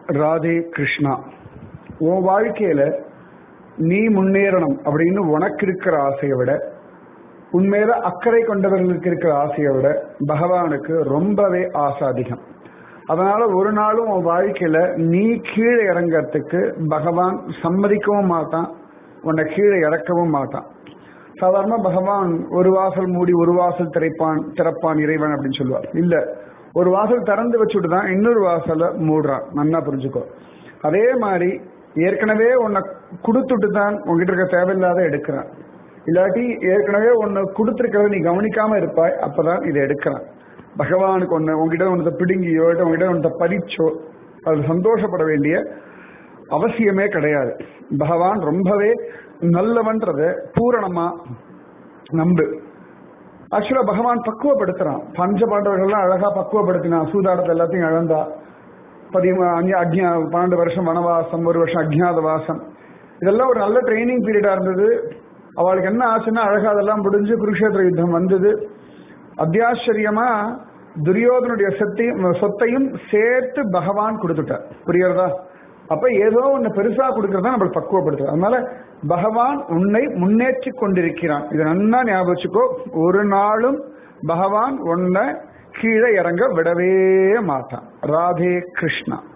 ராதே கிருஷ்ணா உன் வாழ்க்கையில நீ முன்னேறணும் அப்படின்னு உனக்கு இருக்கிற ஆசையை விட உண்மையில அக்கறை கொண்டவர்களுக்கு இருக்கிற ஆசையை விட பகவானுக்கு ரொம்பவே ஆசை அதிகம் அதனால ஒரு நாளும் உன் வாழ்க்கையில நீ கீழே இறங்கறதுக்கு பகவான் சம்மதிக்கவும் மாட்டான் உன்னை கீழே இறக்கவும் மாட்டான் சாதாரண பகவான் ஒரு வாசல் மூடி ஒரு வாசல் திறப்பான் திறப்பான் இறைவன் அப்படின்னு சொல்லுவார் இல்ல ஒரு வாசல் திறந்து வச்சுட்டு தான் இன்னொரு வாசலை மூடுறான் நன்னா புரிஞ்சுக்கோ அதே மாதிரி ஏற்கனவே உன்னை கொடுத்துட்டு தான் உங்ககிட்ட இருக்க தேவையில்லாத எடுக்கிறான் இல்லாட்டி ஏற்கனவே ஒன்னு கொடுத்துருக்கிறத நீ கவனிக்காம இருப்பாய் அப்பதான் இதை எடுக்கிறான் பகவானுக்கு ஒன்று உங்ககிட்ட ஒன்றத்தை பிடுங்கியோ இல்லை உங்ககிட்ட ஒன்றத்தை பறிச்சோ அது சந்தோஷப்பட வேண்டிய அவசியமே கிடையாது பகவான் ரொம்பவே நல்லவன்றத பூரணமா நம்பு ஆக்சுவலா பகவான் பக்குவப்படுத்துறான் பஞ்ச பாண்டவர்கள்லாம் அழகா பக்குவப்படுத்தினான் சூதாடத்தை எல்லாத்தையும் இழந்தா பதி அக்ஞா பன்னெண்டு வருஷம் வனவாசம் ஒரு வருஷம் அஜ்ஞாத வாசம் இதெல்லாம் ஒரு நல்ல ட்ரைனிங் பீரியடா இருந்தது அவளுக்கு என்ன ஆச்சுன்னா அழகா அதெல்லாம் முடிஞ்சு குருஷேத்திர யுத்தம் வந்தது அத்தியாச்சரியமா துரியோதனுடைய சொத்தையும் சொத்தையும் சேர்த்து பகவான் கொடுத்துட்டார் புரியறதா அப்ப ஏதோ ஒண்ணு பெருசா கொடுக்கறதா நம்மளுக்கு பக்குவப்படுத்துறது அதனால பகவான் உன்னை முன்னேற்றி கொண்டிருக்கிறான் இதை நன்னா ஞாபகம் வச்சுக்கோ ஒரு நாளும் பகவான் உன்னை கீழே இறங்க விடவே மாட்டான் ராதே கிருஷ்ணா